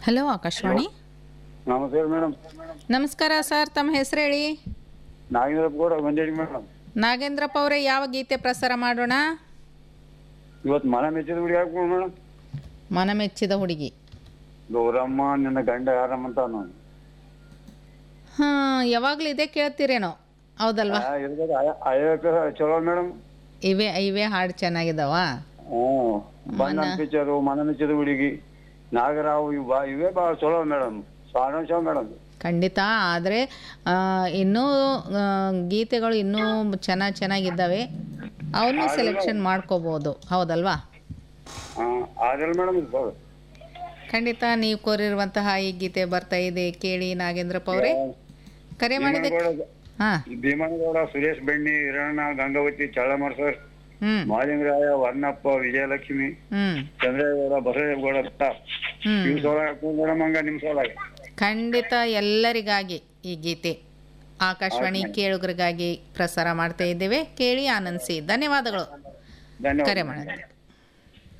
hello Akashvani ನಮಸ್ಕಾರ madam ನಮಸ್ಕಾರ sir ತಮ್ಮ ಹೆಸರು ಹೇಳಿ ನಾಗೇಂದ್ರಪ್ಪ ಗೌಡ ಬಂದೇಳಿ ಮೇಡಮ್ ನಾಗೇಂದ್ರಪ್ಪ ಅವರೇ ಯಾವ ಗೀತೆ ಪ್ರಸಾರ ಮಾಡೋಣ ಇವತ್ತು ಮನ ಮೆಚ್ಚಿದ ಹುಡುಗಿ ಹಾಕ್ಬೋದು ಮೇಡಮ್ ಮನಮೆಚ್ಚಿದ ಹುಡುಗಿ ಗೌರಮ್ಮ ನಿನ್ನ ಗಂಡ ಯಾರಮ್ಮ ಅಂತ ನಾನು ಹಾಂ ಯಾವಾಗಲೂ ಇದೇ ಕೇಳ್ತೀರೇನೋ ಹೌದಲ್ವಾ ಇರ್ಬೇಕು ಅಯ್ಯಕ್ಕ ಚಲೋ ಮೇಡಮ್ ಇವೇ ಇವೇ ಹಾಡು ಚೆನ್ನಾಗಿದಾವ ಹ್ಞೂ ಬಣ್ಣ ಪಿಕ್ಚರು ಮನ ಮೆಚ್ಚಿದ ಹುಡುಗಿ ನಾಗರಾವು ಇವು ಬಾ ಇವೇ ಭಾಳ ಚಲೋ ಮೇಡಮ್ ಸಾರಾಂಶ ಮೇಡಮ್ ಖಂಡಿತ ಆದರೆ ಇನ್ನೂ ಆ, ಗೀತೆಗಳು ಇನ್ನೂ ಚೆನ್ನಾಗಿ ಚೆನ್ನಾಗಿದ್ದಾವೆ ಅವನ್ನೂ ಸೆಲೆಕ್ಷನ್ ಮಾಡ್ಕೋಬೋದು ಹೌದಲ್ವಾ ಹಾಂ ಆದ್ರೆ ಮೇಡಮ್ ಖಂಡಿತ ನೀವು ಕೋರಿರುವಂತಹ ಈ ಗೀತೆ ಬರ್ತಾ ಇದೆ ಕೇಳಿ ನಾಗೇಂದ್ರಪ್ಪ ಅವರೇ ಕರೆ ಮಾಡಿದ್ದಕ್ಕೆ ಹಾಂ ಭೀಮನಗೌಡ ಸುರೇಶ್ ಬೆಣ್ಣಿ ಹಿರಣ್ಣ ಗಂಗಾವತಿ ಚಳ್ಳಮರ್ಸರ್ ಹ್ಞೂ ಮಾಲಿಂಗರಾಯ ವರ್ಣಪ್ಪ ವಿಜಯಲಕ್ಷ್ಮಿ ಹ್ಞೂ ಚಂದ್ರೇಗೌಡ ಬಸವೇಗೌಡ ಹ್ಞೂ ನೀವು ಸೋಲ ಹಾಕ್ಬೋದು ಮೇಡಮ್ ಹಂಗ ನಿಮ್ಮ ಸೋಲಾಗ ಖಂಡಿತ ಎಲ್ಲರಿಗಾಗಿ ಈ ಗೀತೆ ಆಕಾಶವಾಣಿ ಕೇಳುಗರಿಗಾಗಿ ಪ್ರಸಾರ ಮಾಡ್ತಾ ಇದ್ದೇವೆ ಕೇಳಿ ಆನಂದಿಸಿ ಧನ್ಯವಾದಗಳು ಧನ್ಯವಾದ ಕರೆ ಮಾಡೋದಕ್ಕೆ